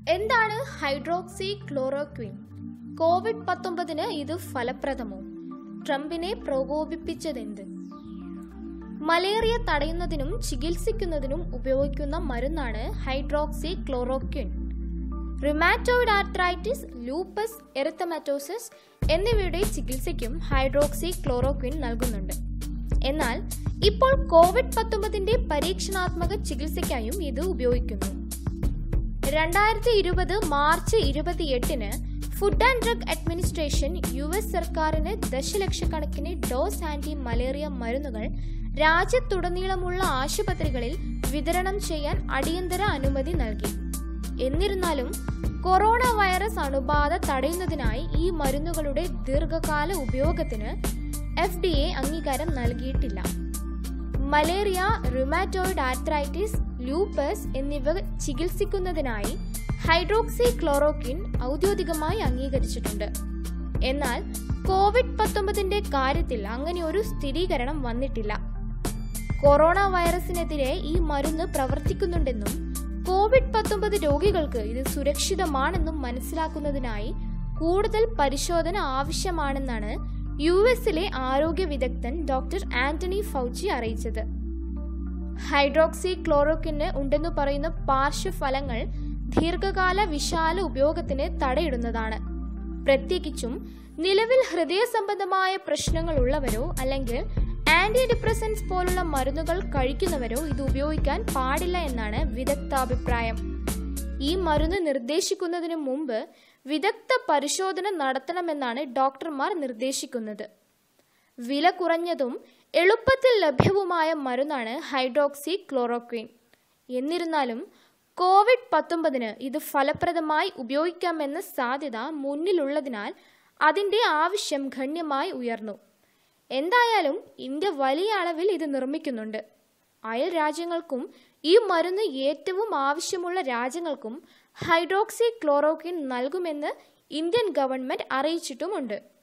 എന്താണ് hydroxy chloroquine Covid പത്തൊമ്പതിന് ഇത് ഫലപ്രദമോ ട്രംപിനെ പ്രകോപിപ്പിച്ചതെന്ത് മലേറിയ തടയുന്നതിനും ചികിത്സിക്കുന്നതിനും ഉപയോഗിക്കുന്ന മരുന്നാണ് hydroxy chloroquine rheumatoid arthritis lupus erythematosus എന്നിവയുടെ ചികിത്സയ്ക്കും ഹൈഡ്രോക്സി ക്ലോറോക്വിൻ നൽകുന്നുണ്ട് എന്നാൽ ഇപ്പോൾ കോവിഡ് പത്തൊമ്പതിന്റെ പരീക്ഷണാത്മക ചികിത്സയ്ക്കായും ഇത് ഉപയോഗിക്കുന്നു രണ്ടായിരത്തി ഇരുപത് മാർച്ച് ഇരുപത്തിയെട്ടിന് food and drug administration U S സർക്കാരിന് ദശലക്ഷക്കണക്കിന് ഡോസ് ആന്റി മലേറിയ മരുന്നുകൾ രാജ്യത്തുടനീളമുള്ള ആശുപത്രികളിൽ വിതരണം ചെയ്യാൻ അടിയന്തര അനുമതി നൽകി എന്നിരുന്നാലും കൊറോണ വൈറസ് അണുബാധ തടയുന്നതിനായി ഈ മരുന്നുകളുടെ ദീർഘകാല ഉപയോഗത്തിന് എഫ് ഡി എ അംഗീകാരം നൽകിയിട്ടില്ല മലേറിയ റുമാറ്റോയിഡ് ആർത്രൈറ്റിസ് ലൂപ്പസ് എന്നിവ ചികിത്സിക്കുന്നതിനായി ഹൈഡ്രോക്സി ക്ലോറോക്വിൻ ഔദ്യോഗികമായി അംഗീകരിച്ചിട്ടുണ്ട് എന്നാൽ കോവിഡ് പത്തൊമ്പതിന്റെ കാര്യത്തിൽ അങ്ങനെ ഒരു സ്ഥിരീകരണം വന്നിട്ടില്ല കൊറോണ വൈറസിനെതിരെ ഈ മരുന്ന് പ്രവർത്തിക്കുന്നുണ്ടെന്നും കോവിഡ് പത്തൊമ്പത് രോഗികൾക്ക് ഇത് സുരക്ഷിതമാണെന്നും മനസ്സിലാക്കുന്നതിനായി കൂടുതൽ പരിശോധന ആവശ്യമാണെന്നാണ് യു എസിലെ ആരോഗ്യ വിദഗ്ധൻ ഡോക്ടർ ആന്റണി ഫൗച്ചി അറിയിച്ചത് ഹൈഡ്രോക്സി ക്ലോറോക്കിന് ഉണ്ടെന്നു പറയുന്ന പാർശ്വഫലങ്ങൾ ദീർഘകാല വിശാല ഉപയോഗത്തിന് തടയിടുന്നതാണ് പ്രത്യേകിച്ചും നിലവിൽ ഹൃദയ സംബന്ധമായ പ്രശ്നങ്ങൾ ഉള്ളവരോ അല്ലെങ്കിൽ ആന്റി ഡിപ്രസൻസ് പോലുള്ള മരുന്നുകൾ കഴിക്കുന്നവരോ ഇത് ഉപയോഗിക്കാൻ പാടില്ല എന്നാണ് വിദഗ്ധാഭിപ്രായം ഈ മരുന്ന് നിർദ്ദേശിക്കുന്നതിന് മുമ്പ് വിദഗ്ധ പരിശോധന നടത്തണമെന്നാണ് ഡോക്ടർമാർ നിർദ്ദേശിക്കുന്നത് വില കുറഞ്ഞതും എളുപ്പത്തിൽ ലഭ്യവുമായ മരുന്നാണ് ഹൈഡ്രോക്സി ക്ലോറോക്വിൻ എന്നിരുന്നാലും കോവിഡ് പത്തൊമ്പതിന് ഇത് ഫലപ്രദമായി ഉപയോഗിക്കാമെന്ന സാധ്യത മുന്നിലുള്ളതിനാൽ അതിന്റെ ആവശ്യം ഗണ്യമായി ഉയർന്നു എന്തായാലും ഇന്ത്യ വലിയ അളവിൽ ഇത് നിർമ്മിക്കുന്നുണ്ട് അയൽ രാജ്യങ്ങൾക്കും ഈ മരുന്ന് ഏറ്റവും ആവശ്യമുള്ള രാജ്യങ്ങൾക്കും ഹൈഡ്രോക്സി ക്ലോറോക്വിൻ നൽകുമെന്ന് ഇന്ത്യൻ ഗവൺമെന്റ് അറിയിച്ചിട്ടുമുണ്ട്